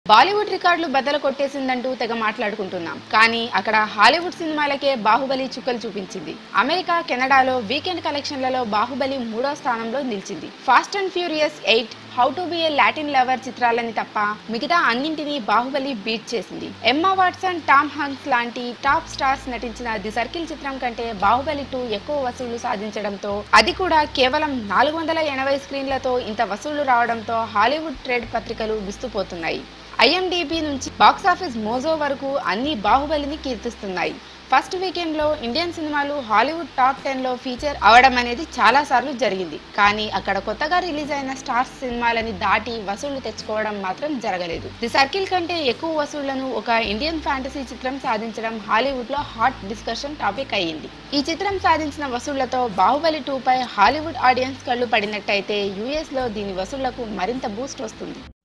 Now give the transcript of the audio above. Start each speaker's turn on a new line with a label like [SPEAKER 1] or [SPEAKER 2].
[SPEAKER 1] బాలీవుడ్ రికార్డులు బద్దలు కొట్టేసిందంటూ తెగ మాట్లాడుకుంటున్నాం కానీ అక్కడ హాలీవుడ్ సినిమాలకే బాహుబలి చుక్కలు చూపించింది అమెరికా కెనడాలో వీకెండ్ కలెక్షన్లలో బాహుబలి మూడో స్థానంలో నిలిచింది Fast and Furious eight How to Be a Latin Lover చిత్రాలని తప్ప మిగతా అన్నింటినీ బాహుబలి బీట్ చేసింది ఎమ్మా వాట్సన్ టామ్ హంక్స్ లాంటి టాప్ స్టార్స్ నటించిన ది సర్కిల్ చిత్రం కంటే బాహుబలి టూ ఎక్కువ వసూళ్లు సాధించడంతో అది కూడా కేవలం నాలుగు వందల ఎనభై స్క్రీన్లతో ఇంత వసూళ్లు రావడంతో హాలీవుడ్ ట్రేడ్ పత్రికలు విస్తుపోతున్నాయి ఐఎండిబి నుంచి బాక్సాఫీస్ మోజో వరకు అన్ని బాహుబలిని కీర్తిస్తున్నాయి ఫస్ట్ వీకెండ్ లో ఇండియన్ సినిమాలు హాలీవుడ్ టాప్ టెన్ లో ఫీచర్ అవడం అనేది చాలా సార్లు జరిగింది కానీ అక్కడ కొత్తగా రిలీజ్ అయిన స్టార్స్ సినిమాలని దాటి వసూళ్లు తెచ్చుకోవడం మాత్రం జరగలేదు ది సర్కిల్ కంటే ఎక్కువ వసూళ్లను ఒక ఇండియన్ ఫ్యాంటసీ చిత్రం సాధించడం హాలీవుడ్ లో హాట్ డిస్కషన్ టాపిక్ అయ్యింది ఈ చిత్రం సాధించిన వసూళ్లతో బాహుబలి టూ పై హాలీవుడ్ ఆడియన్స్ కళ్ళు పడినట్టయితే యుఎస్ లో దీని వసూళ్లకు మరింత బూస్ట్ వస్తుంది